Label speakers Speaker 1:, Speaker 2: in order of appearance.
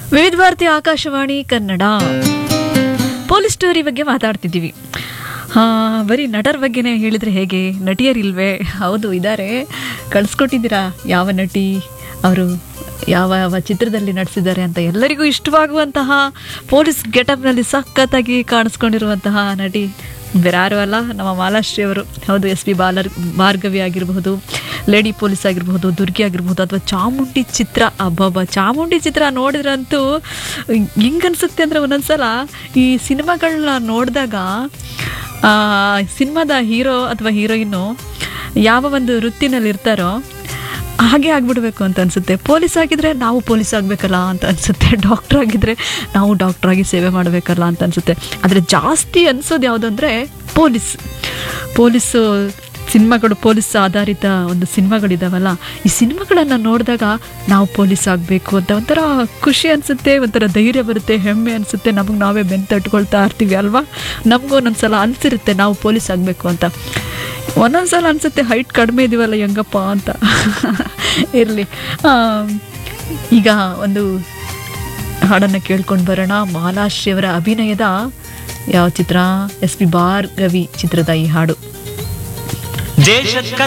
Speaker 1: ವಿವಿಧ Bharati Akashvani Kannada police story ಬಗ್ಗೆ ಮಾತಾಡ್ತಿದ್ದೀವಿ ಹಾ ಬರೀ ನಟರ ಬಗ್ಗೆನೇ ಹೇಳಿದ್ರೆ ಹೇಗೆ ನಟಿಯರಿಲ್ವೇ ಹೌದು ಇದ್ದಾರೆ ಕಳಿಸ್ಕೊಟ್ಟಿದ್ದೀರಾ ಯಾವ ನಟಿ ಅವರು ಯಾವ ಯಾವ ಚಿತ್ರದಲ್ಲಿ ನಟಿಸಿದ್ದಾರೆ ಅಂತ ಎಲ್ಲರಿಗೂ ಇಷ್ಟವಾಗುವಂತಹ ಪೊಲೀಸ್ ಗೆಟಪ್ನಲ್ಲಿ ಸಖತ್ತಾಗಿ ಕಾಣಿಸ್ಕೊಂಡಿರುವಂತಹ ನಟಿ ಬೇರಾರು ಅಲ್ಲ ನಮ್ಮ ಮಾಲಾಶ್ರೀ ಅವರು ಹೌದು ಎಸ್ ಪಿ ಬಾಲರ್ ಭಾರ್ಗವಿ ಆಗಿರಬಹುದು ಲೇಡಿ ಪೊಲೀಸ್ ಆಗಿರಬಹುದು ದುರ್ಗಿ ಆಗಿರ್ಬೋದು ಅಥವಾ ಚಾಮುಂಡಿ ಚಿತ್ರ ಅಬ್ಬಬ್ಬ ಚಾಮುಂಡಿ ಚಿತ್ರ ನೋಡಿದ್ರಂತೂ ಹೆಂಗನ್ಸುತ್ತೆ ಅಂದರೆ ಒಂದೊಂದ್ಸಲ ಈ ಸಿನಿಮಾಗಳನ್ನ ನೋಡಿದಾಗ ಸಿನಿಮಾದ ಹೀರೋ ಅಥವಾ ಹೀರೋಯಿನ್ನು ಯಾವ ಒಂದು ವೃತ್ತಿನಲ್ಲಿ ಇರ್ತಾರೋ ಹಾಗೆ ಆಗ್ಬಿಡ್ಬೇಕು ಅಂತ ಅನ್ಸುತ್ತೆ ಪೊಲೀಸ್ ಆಗಿದ್ರೆ ನಾವು ಪೊಲೀಸ್ ಆಗಬೇಕಲ್ಲ ಅಂತ ಅನ್ಸುತ್ತೆ ಡಾಕ್ಟರ್ ಆಗಿದ್ರೆ ನಾವು ಡಾಕ್ಟರ್ ಆಗಿ ಸೇವೆ ಮಾಡಬೇಕಲ್ಲ ಅಂತ ಅನ್ಸುತ್ತೆ ಆದರೆ ಜಾಸ್ತಿ ಅನ್ಸೋದು ಯಾವುದು ಅಂದರೆ ಪೊಲೀಸ್ ಪೊಲೀಸು ಸಿನಿಮಾಗಳು ಪೊಲೀಸ್ ಆಧಾರಿತ ಒಂದು ಸಿನಿಮಾಗಳಿದಾವಲ್ಲ ಈ ಸಿನಿಮಾಗಳನ್ನು ನೋಡಿದಾಗ ನಾವು ಪೊಲೀಸ್ ಆಗಬೇಕು ಅಂತ ಒಂಥರ ಖುಷಿ ಅನಿಸುತ್ತೆ ಒಂಥರ ಧೈರ್ಯ ಬರುತ್ತೆ ಹೆಮ್ಮೆ ಅನಿಸುತ್ತೆ ನಮಗೆ ನಾವೇ ಬೆನ್ನು ತಟ್ಕೊಳ್ತಾ ಇರ್ತೀವಿ ಅಲ್ವಾ ನಮಗೂ ಒಂದೊಂದ್ಸಲ ಅನಿಸಿರುತ್ತೆ ನಾವು ಪೊಲೀಸ್ ಆಗಬೇಕು ಅಂತ ಒಂದೊಂದ್ಸಲ ಅನಿಸುತ್ತೆ ಹೈಟ್ ಕಡಿಮೆ ಇದೀವಲ್ಲ ಹೆಂಗಪ್ಪ ಅಂತ ಇರಲಿ ಈಗ ಒಂದು ಹಾಡನ್ನು ಕೇಳ್ಕೊಂಡು ಬರೋಣ ಮಾಲಾಶ್ರೀಯವರ ಅಭಿನಯದ ಯಾವ ಚಿತ್ರ ಎಸ್ ಪಿ ಭಾರ್ಗವಿ ಚಿತ್ರದ ಈ ಹಾಡು
Speaker 2: ದೇಶಕ್ಕ